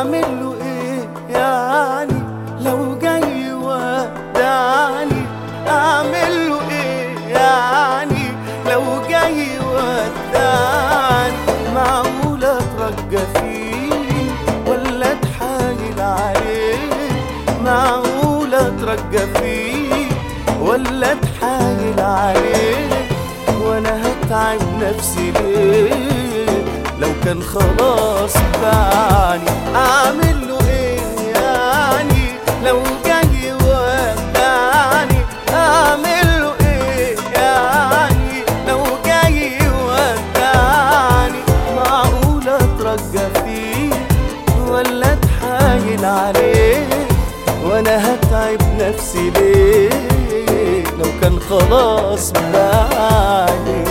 اعمل له ايه يعني لو جاي ودعني اعمل له ايه يعني لو جاي ودعني معقولة اترجى فيه ولا اتحايل عليه معقولة اترجى فيه ولا اتحايل عليه وانا هتعب نفسي ليه لو كان خلاص باعني اعمل له ايه يعني لو جاي ودعني اعمل له ايه يعني لو جاي ودعني معقولة اترجى فيه ولا اتحايل عليه وانا هتعب نفسي ليه لو كان خلاص باعني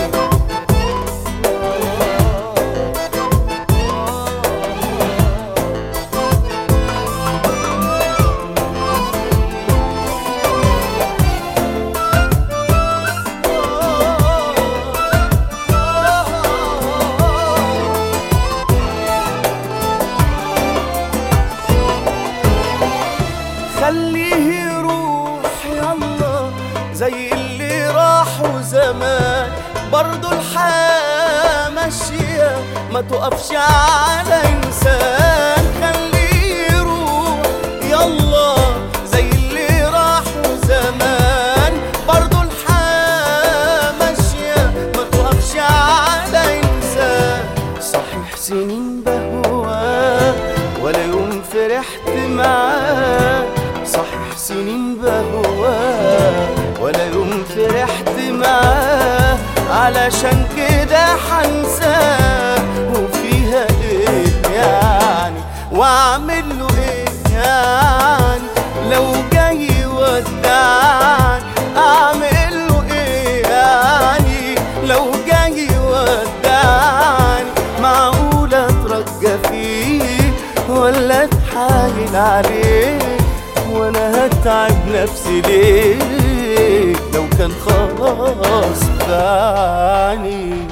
خليه يروح يلا زي اللي راحوا زمان برضو الحياة ماشية ما تقفش على إنسان خليه يروح يلا زي اللي راحوا زمان برضو الحياة ماشية ما تقفش على إنسان صحيح سنين بهواه ولا يوم فرحت معاه صحيح سنين بهواه ولا يوم فرحت معاه علشان كده حنساه وفيها ايه يعني واعمل له ايه يعني لو جاي ودعني اعمل له ايه يعني لو جاي ودعني معقولة اترجى فيه ولا اتحايل عليه وانا هتعب نفسي ليه لو كان خلاص باعني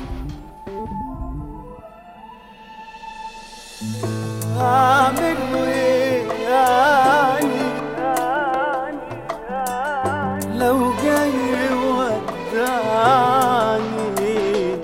اعمل له ايه يعني لو جاي ودعني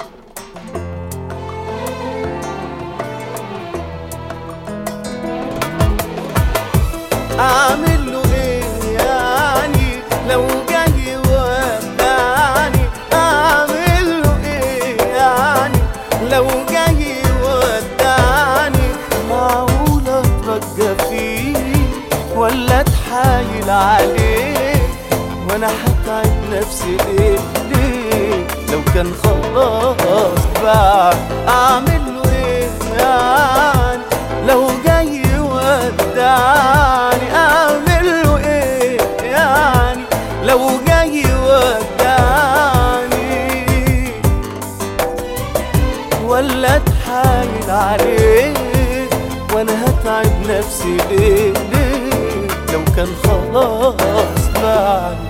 اعمل له ايه يعني لو جاي ودعني اعمل له ايه يعني لو جاي ودعني معقولة اترجى فيه ولا اتحايل عليه وانا هتعب نفسي ليه ليه لو كان خلاص بعد اعمل له ايه يعني لو جاي ودعني اعمل له ايه يعني لو جاي ودعني ولا اتحايل عليه وانا هتعب نفسي ليه ليه لو كان خلاص بعد